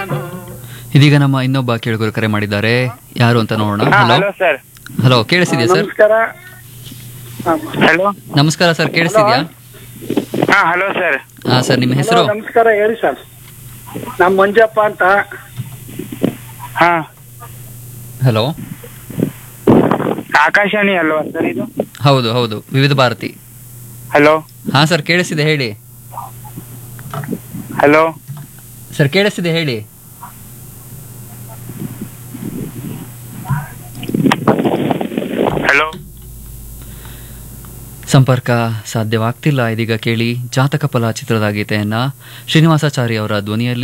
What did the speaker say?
ಇದೀಗ ನಮ್ಮ ಇನ್ನೊಬ್ಬ ಕೇಳುಗರು ಕರೆ ಮಾಡಿದ್ದಾರೆ ಯಾರು ಅಂತ ನೋಡೋಣ ಹಾ ಹಲೋ ಹಲೋ ಸರ್ ಹಲೋ ಕೇಳಿಸಿದ್ಯಾ ಸರ್ ನಮಸ್ಕಾರ ಹಲೋ ನಮಸ್ಕಾರ ಸರ್ ಕೇಳಿಸಿದ್ಯಾ ಹಾ ಹಲೋ ಸರ್ ಹಾ ಸರ್ ನಿಮ್ಮ ಹೆಸರು ಹಲೋ, ನಮಸ್ಕಾರ ಹೇಳಿ ಸರ್ ನಮ್ಮ ಮಂಜಪ್ಪ ಅಂತ ಹಾ ಹಲೋ ಆಕಾಶವಾಣಿ ಅಲ್ವಾ ಸರ್ ಇದು ಹೌದು ಹೌದು ವಿವಿಧ ಭಾರತಿ ಹಲೋ ಹಾ ಸರ್ ಕೇಳಿಸಿದೆ ಹೇಳಿ ಹಲೋ ಸರ್ ಕೇಳಿಸಿದೆ ಹೇಳಿ ಹಲೋ ಸಂಪರ್ಕ ಸಾಧ್ಯವಾಗ್ತಿಲ್ಲ ಇದೀಗ ಕೇಳಿ ಜಾತಕ ಫಲ ಚಿತ್ರದ ಗೀತೆಯನ್ನ ಶ್ರೀನಿವಾಸಾಚಾರಿ ಅವರ ಧ್ವನಿಯಲ್ಲಿ